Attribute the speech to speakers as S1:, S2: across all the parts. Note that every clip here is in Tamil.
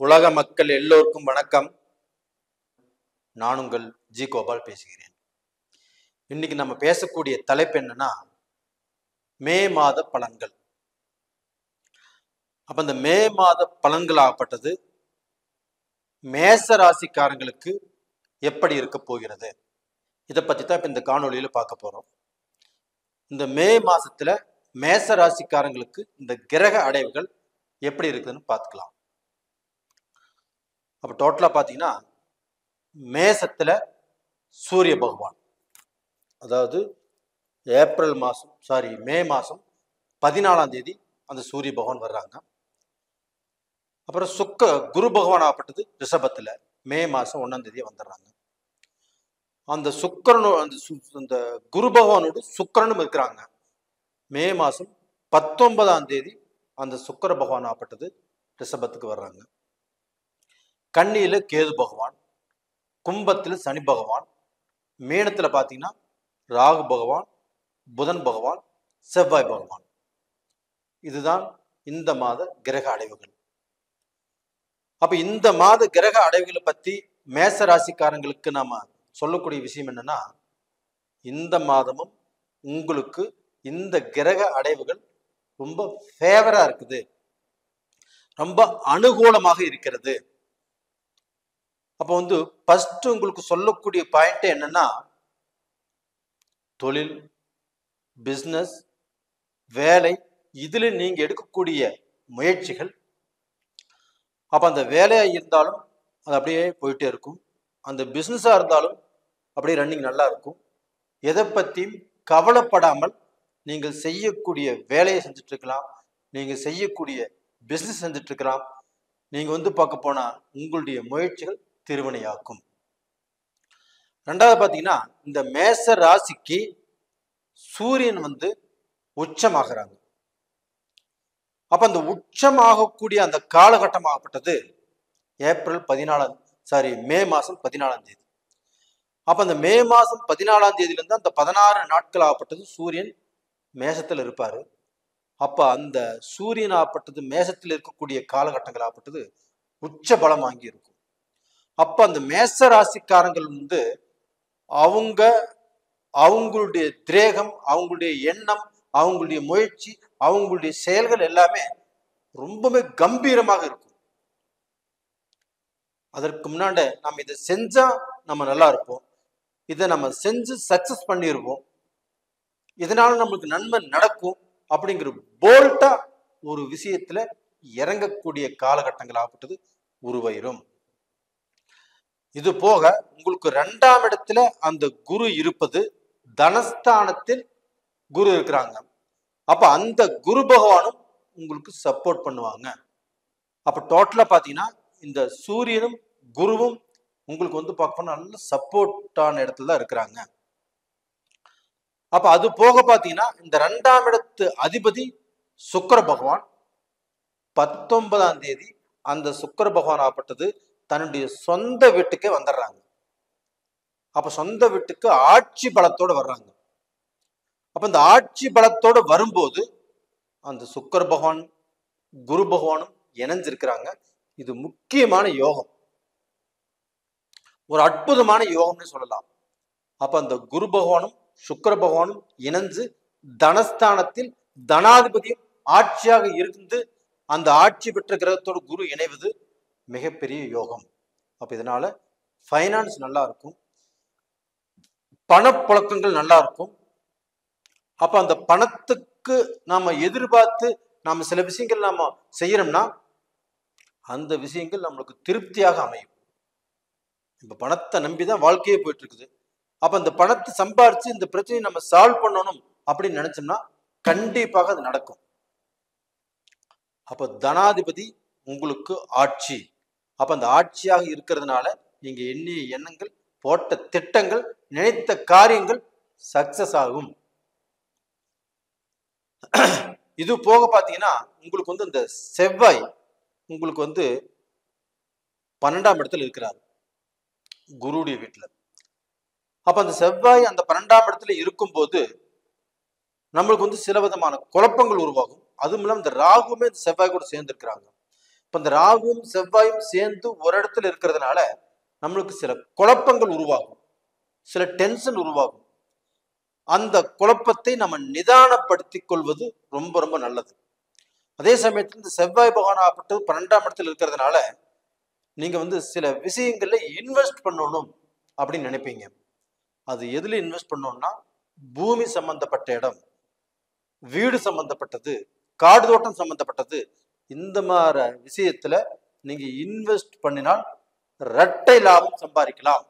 S1: உலக மக்கள் எல்லோருக்கும் வணக்கம் நான் உங்கள் ஜி கோபால் பேசுகிறேன் இன்னைக்கு நம்ம பேசக்கூடிய தலைப்பு என்னன்னா மே மாத பலன்கள் அப்ப இந்த மே மாத பலன்கள் ஆகப்பட்டது மேச ராசிக்காரங்களுக்கு எப்படி இருக்க போகிறது இதை பத்தி தான் இப்ப இந்த காணொளியில பார்க்க போறோம் இந்த மே மாசத்துல மேச ராசிக்காரங்களுக்கு இந்த கிரக அடைவுகள் எப்படி இருக்குதுன்னு பார்த்துக்கலாம் அப்போ டோட்டலாக பார்த்தீங்கன்னா மேசத்தில் சூரிய பகவான் அதாவது ஏப்ரல் மாதம் சாரி மே மாதம் பதினாலாம் தேதி அந்த சூரிய பகவான் வர்றாங்க அப்புறம் சுக்க குரு பகவான் ஆகப்பட்டது ரிஷபத்தில் மே மாதம் ஒன்றாம் தேதி வந்துடுறாங்க அந்த சுக்கரனோ அந்த சு- அந்த குரு பகவானோடு சுக்கிரனும் இருக்கிறாங்க மே மாதம் பத்தொன்பதாம் தேதி அந்த சுக்கிர பகவான் ஆகப்பட்டது ரிஷபத்துக்கு வர்றாங்க கன்னியில கேது பகவான் கும்பத்தில் சனி பகவான் மீனத்துல பார்த்தீங்கன்னா ராகு பகவான் புதன் பகவான் செவ்வாய் பகவான் இதுதான் இந்த மாத கிரக அடைவுகள் அப்ப இந்த மாத கிரக அடைவுகளை பத்தி மேச ராசிக்காரங்களுக்கு நாம சொல்லக்கூடிய விஷயம் என்னன்னா இந்த மாதமும் உங்களுக்கு இந்த கிரக அடைவுகள் ரொம்ப ஃபேவரா இருக்குது ரொம்ப அனுகூலமாக இருக்கிறது அப்போ வந்து ஃபர்ஸ்ட் உங்களுக்கு சொல்லக்கூடிய பாயிண்ட் என்னன்னா தொழில் பிஸ்னஸ் வேலை இதுல நீங்க எடுக்கக்கூடிய முயற்சிகள் அப்ப அந்த வேலையா இருந்தாலும் அது அப்படியே போயிட்டே இருக்கும் அந்த பிஸ்னஸா இருந்தாலும் அப்படியே ரன்னிங் நல்லா இருக்கும் எதை பத்தியும் கவலைப்படாமல் நீங்கள் செய்யக்கூடிய வேலையை செஞ்சுட்டு இருக்கலாம் நீங்க செய்யக்கூடிய பிஸ்னஸ் செஞ்சுட்டு இருக்கலாம் நீங்க வந்து பார்க்க போனா உங்களுடைய முயற்சிகள் திருவினையாக்கும் ரெண்டாவது பார்த்தீங்கன்னா இந்த மேச ராசிக்கு சூரியன் வந்து உச்சமாகறாங்க அப்ப அந்த உச்சமாகக்கூடிய அந்த காலகட்டமாகப்பட்டது ஏப்ரல் பதினாலாம் சாரி மே மாசம் பதினாலாம் தேதி அப்ப அந்த மே மாசம் பதினாலாம் தேதியிலிருந்து அந்த பதினாறு நாட்கள் ஆகப்பட்டது சூரியன் மேசத்துல இருப்பாரு அப்ப அந்த சூரியன் ஆகப்பட்டது மேசத்தில் இருக்கக்கூடிய காலகட்டங்கள் ஆகப்பட்டது உச்ச பலம் வாங்கி இருக்கும் அப்ப அந்த மேச ராசிக்காரங்கள் வந்து அவங்க அவங்களுடைய திரேகம் அவங்களுடைய எண்ணம் அவங்களுடைய முயற்சி அவங்களுடைய செயல்கள் எல்லாமே ரொம்பவே கம்பீரமாக இருக்கும் அதற்கு முன்னாடி நம்ம இதை செஞ்சா நம்ம நல்லா இருப்போம் இதை நம்ம செஞ்சு சக்சஸ் பண்ணியிருப்போம் இதனால நம்மளுக்கு நன்மை நடக்கும் அப்படிங்கிற போல்ட்டா ஒரு விஷயத்துல இறங்கக்கூடிய காலகட்டங்கள் ஆகப்பட்டது உருவாயிரும் இது போக உங்களுக்கு ரெண்டாம் இடத்துல அந்த குரு இருப்பது தனஸ்தானத்தில் குரு இருக்கிறாங்க அப்ப அந்த குரு பகவானும் உங்களுக்கு சப்போர்ட் பண்ணுவாங்க அப்ப டோட்டலா பாத்தீங்கன்னா இந்த சூரியனும் குருவும் உங்களுக்கு வந்து பார்க்க போனா நல்ல சப்போர்ட்டான இடத்துல தான் இருக்கிறாங்க அப்ப அது போக பாத்தீங்கன்னா இந்த ரெண்டாம் இடத்து அதிபதி சுக்கிர பகவான் பத்தொன்பதாம் தேதி அந்த சுக்கிர பகவான் ஆகப்பட்டது தன்னுடைய சொந்த வீட்டுக்கே வந்துடுறாங்க அப்ப சொந்த வீட்டுக்கு ஆட்சி பலத்தோட வர்றாங்க அப்ப இந்த ஆட்சி பலத்தோட வரும்போது அந்த சுக்கிர பகவான் குரு பகவானும் இணைஞ்சிருக்கிறாங்க இது முக்கியமான யோகம் ஒரு அற்புதமான யோகம்னு சொல்லலாம் அப்ப அந்த குரு பகவானும் சுக்கிர பகவானும் இணைஞ்சு தனஸ்தானத்தில் தனாதிபதியும் ஆட்சியாக இருந்து அந்த ஆட்சி பெற்ற கிரகத்தோட குரு இணைவது மிகப்பெரிய யோகம் அப்ப இதனால ஃபைனான்ஸ் நல்லா இருக்கும் பணப்புழக்கங்கள் நல்லா இருக்கும் அப்ப அந்த பணத்துக்கு நாம எதிர்பார்த்து நாம சில விஷயங்கள் நாம செய்யறோம்னா அந்த விஷயங்கள் நம்மளுக்கு திருப்தியாக அமையும் இப்ப பணத்தை நம்பி தான் வாழ்க்கையே போயிட்டு இருக்குது அப்ப அந்த பணத்தை சம்பாரிச்சு இந்த பிரச்சனையை நம்ம சால்வ் பண்ணணும் அப்படின்னு நினைச்சோம்னா கண்டிப்பாக அது நடக்கும் அப்ப தனாதிபதி உங்களுக்கு ஆட்சி அப்ப அந்த ஆட்சியாக இருக்கிறதுனால நீங்க எண்ணிய எண்ணங்கள் போட்ட திட்டங்கள் நினைத்த காரியங்கள் சக்சஸ் ஆகும் இது போக பாத்தீங்கன்னா உங்களுக்கு வந்து இந்த செவ்வாய் உங்களுக்கு வந்து பன்னெண்டாம் இடத்துல இருக்கிறார் குருடைய வீட்டுல அப்ப அந்த செவ்வாய் அந்த பன்னெண்டாம் இடத்துல இருக்கும்போது நம்மளுக்கு வந்து சில விதமான குழப்பங்கள் உருவாகும் அதுவும் இல்லாமல் இந்த ராகுமே இந்த செவ்வாய் கூட சேர்ந்துருக்கிறாங்க இப்போ இந்த ராகுவும் செவ்வாயும் சேர்ந்து ஒரு இடத்துல இருக்கிறதுனால நம்மளுக்கு சில குழப்பங்கள் உருவாகும் சில டென்ஷன் உருவாகும் அந்த குழப்பத்தை நம்ம நிதானப்படுத்திக் கொள்வது ரொம்ப ரொம்ப நல்லது அதே சமயத்தில் இந்த செவ்வாய் பகவான் ஆகப்பட்டு பன்னெண்டாம் இடத்துல இருக்கிறதுனால நீங்க வந்து சில விஷயங்கள்ல இன்வெஸ்ட் பண்ணணும் அப்படின்னு நினைப்பீங்க அது எதுல இன்வெஸ்ட் பண்ணணும்னா பூமி சம்பந்தப்பட்ட இடம் வீடு சம்பந்தப்பட்டது காடு தோட்டம் சம்பந்தப்பட்டது இந்த மாதிரி விஷயத்துல நீங்க இன்வெஸ்ட் பண்ணினால் இரட்டை லாபம் சம்பாதிக்கலாம்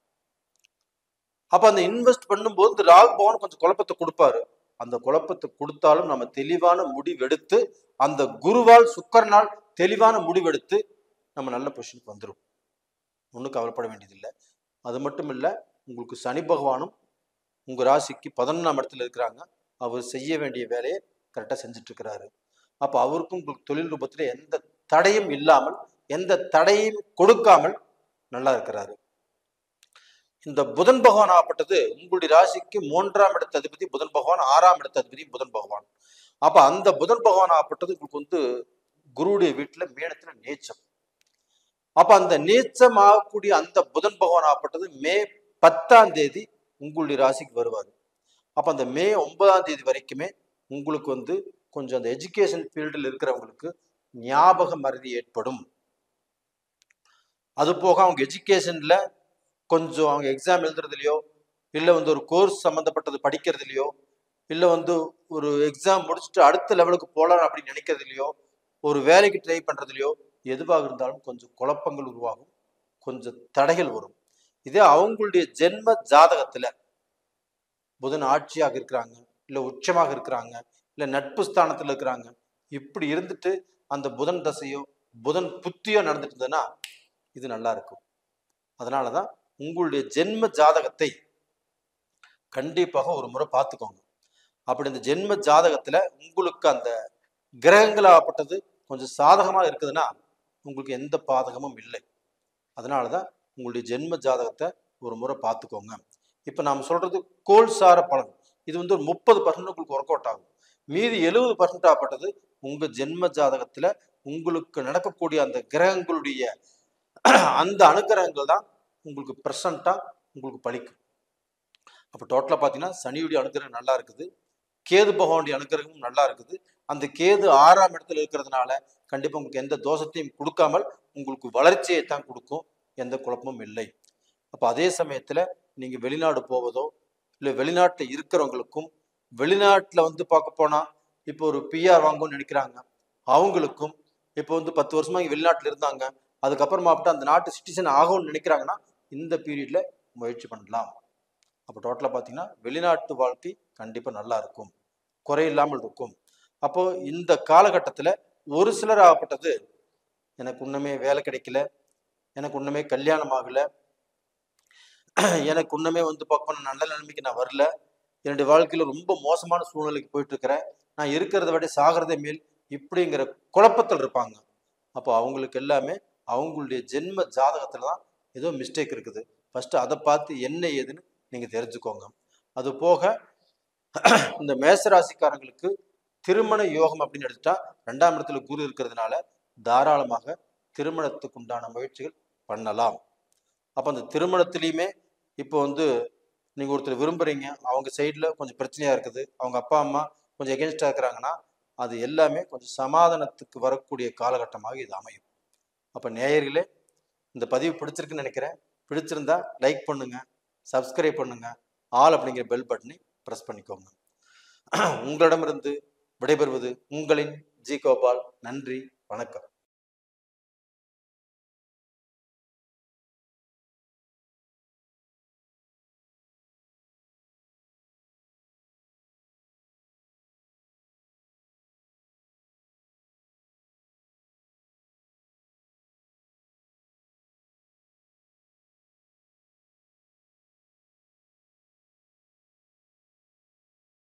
S1: அப்ப அந்த இன்வெஸ்ட் பண்ணும்போது இந்த ராகு பவன் கொஞ்சம் குழப்பத்தை கொடுப்பாரு அந்த குழப்பத்தை கொடுத்தாலும் நம்ம தெளிவான முடிவெடுத்து அந்த குருவால் சுக்கரனால் தெளிவான முடிவெடுத்து நம்ம நல்ல பொசிஷனுக்கு வந்துடும் ஒன்றும் கவலைப்பட வேண்டியதில்லை அது மட்டும் இல்லை உங்களுக்கு சனி பகவானும் உங்கள் ராசிக்கு பதினொன்றாம் இடத்துல இருக்கிறாங்க அவர் செய்ய வேண்டிய வேலையை கரெக்டாக செஞ்சுட்டு இருக்கிறாரு அப்போ அவருக்கும் உங்களுக்கு தொழில் ரூபத்தில் எந்த தடையும் இல்லாமல் எந்த தடையும் கொடுக்காமல் நல்லா இருக்கிறாரு இந்த புதன் பகவான் ஆகப்பட்டது உங்களுடைய ராசிக்கு மூன்றாம் இடத்த அதிபதி புதன் பகவான் ஆறாம் இடத்த அதிபதி புதன் பகவான் அப்ப அந்த புதன் பகவான் ஆகப்பட்டது உங்களுக்கு வந்து குருவுடைய வீட்டுல மேடத்துல நீச்சம் அப்ப அந்த நீச்சம் ஆகக்கூடிய அந்த புதன் பகவான் ஆகப்பட்டது மே பத்தாம் தேதி உங்களுடைய ராசிக்கு வருவார் அப்ப அந்த மே ஒன்பதாம் தேதி வரைக்குமே உங்களுக்கு வந்து கொஞ்சம் அந்த எஜுகேஷன் ஃபீல்டில் இருக்கிறவங்களுக்கு ஞாபக மறதி ஏற்படும் அது போக அவங்க எஜுகேஷன்ல கொஞ்சம் அவங்க எக்ஸாம் எழுதுறதுலையோ இல்லை வந்து ஒரு கோர்ஸ் சம்மந்தப்பட்டது படிக்கிறதுலையோ இல்லை வந்து ஒரு எக்ஸாம் முடிச்சுட்டு அடுத்த லெவலுக்கு போகலாம் அப்படின்னு நினைக்கிறதுலையோ ஒரு வேலைக்கு ட்ரை பண்ணுறதுலையோ எதுவாக இருந்தாலும் கொஞ்சம் குழப்பங்கள் உருவாகும் கொஞ்சம் தடைகள் வரும் இதே அவங்களுடைய ஜென்ம ஜாதகத்துல புதன் ஆட்சியாக இருக்கிறாங்க இல்லை உச்சமாக இருக்கிறாங்க இல்லை நட்பு ஸ்தானத்தில் இருக்கிறாங்க இப்படி இருந்துட்டு அந்த புதன் தசையோ புதன் புத்தியோ நடந்துட்டு இருந்ததுன்னா இது நல்லா இருக்கும் அதனால தான் உங்களுடைய ஜென்ம ஜாதகத்தை கண்டிப்பாக ஒரு முறை பார்த்துக்கோங்க அப்படி இந்த ஜென்ம ஜாதகத்துல உங்களுக்கு அந்த கிரகங்களாகப்பட்டது கொஞ்சம் சாதகமாக இருக்குதுன்னா உங்களுக்கு எந்த பாதகமும் இல்லை அதனால தான் உங்களுடைய ஜென்ம ஜாதகத்தை ஒரு முறை பார்த்துக்கோங்க இப்போ நாம் சொல்றது கோல் சார பலன் இது வந்து ஒரு முப்பது பர்சன்ட் உங்களுக்கு ஒர்க் அவுட் ஆகும் மீதி எழுபது பர்சன்ட் ஆகப்பட்டது உங்க ஜென்ம ஜாதகத்துல உங்களுக்கு நடக்கக்கூடிய அந்த கிரகங்களுடைய அந்த அனுகிரகங்கள் தான் உங்களுக்கு ப்ரெசண்டா உங்களுக்கு பலிக்கும் அப்போ டோட்டலாக பார்த்தீங்கன்னா சனியுடைய அனுகிரகம் நல்லா இருக்குது கேது பகவானுடைய அனுகிரகமும் நல்லா இருக்குது அந்த கேது ஆறாம் இடத்துல இருக்கிறதுனால கண்டிப்பாக உங்களுக்கு எந்த தோஷத்தையும் கொடுக்காமல் உங்களுக்கு வளர்ச்சியை தான் கொடுக்கும் எந்த குழப்பமும் இல்லை அப்போ அதே சமயத்தில் நீங்கள் வெளிநாடு போவதோ இல்லை வெளிநாட்டில் இருக்கிறவங்களுக்கும் வெளிநாட்டில் வந்து பார்க்க போனால் இப்போ ஒரு பிஆர் வாங்கணும்னு நினைக்கிறாங்க அவங்களுக்கும் இப்போ வந்து பத்து வருஷமா இங்கே வெளிநாட்டில் இருந்தாங்க அதுக்கப்புறமா அப்படி அந்த நாட்டு சிட்டிசன் ஆகும்னு நினைக்கிறாங்கன்னா இந்த பீரியட்ல முயற்சி பண்ணலாம் அப்போ டோட்டலாக பார்த்தீங்கன்னா வெளிநாட்டு வாழ்க்கை கண்டிப்பாக நல்லா இருக்கும் குறையில்லாமல் இருக்கும் அப்போ இந்த காலகட்டத்தில் ஒரு சிலர் ஆகப்பட்டது எனக்கு இன்னுமே வேலை கிடைக்கல எனக்கு இன்னுமே கல்யாணம் ஆகலை எனக்கு இன்னுமே வந்து பார்க்கணும் நல்ல நிலைமைக்கு நான் வரல என்னுடைய வாழ்க்கையில் ரொம்ப மோசமான சூழ்நிலைக்கு போயிட்டு இருக்கிறேன் நான் இருக்கிறத விட சாகிறதே மேல் இப்படிங்கிற குழப்பத்தில் இருப்பாங்க அப்போ அவங்களுக்கு எல்லாமே அவங்களுடைய ஜென்ம ஜாதகத்தில் தான் ஏதோ மிஸ்டேக் இருக்குது ஃபர்ஸ்ட் அதை பார்த்து என்ன ஏதுன்னு நீங்கள் தெரிஞ்சுக்கோங்க அது போக இந்த மேசராசிக்காரங்களுக்கு திருமண யோகம் அப்படின்னு எடுத்துட்டா ரெண்டாம் இடத்துல குரு இருக்கிறதுனால தாராளமாக திருமணத்துக்கு உண்டான முயற்சிகள் பண்ணலாம் அப்போ அந்த திருமணத்துலேயுமே இப்போ வந்து நீங்கள் ஒருத்தர் விரும்புகிறீங்க அவங்க சைடில் கொஞ்சம் பிரச்சனையாக இருக்குது அவங்க அப்பா அம்மா கொஞ்சம் எகென்ஸ்டாக இருக்கிறாங்கன்னா அது எல்லாமே கொஞ்சம் சமாதானத்துக்கு வரக்கூடிய காலகட்டமாக இது அமையும் அப்போ நேயர்களே இந்த பதிவு பிடிச்சிருக்குன்னு நினைக்கிறேன் பிடிச்சிருந்தா லைக் பண்ணுங்க சப்ஸ்கிரைப் பண்ணுங்க ஆல் அப்படிங்கிற பெல் பட்டனை ப்ரெஸ் பண்ணிக்கோங்க உங்களிடமிருந்து விடைபெறுவது உங்களின் ஜி கோபால் நன்றி வணக்கம்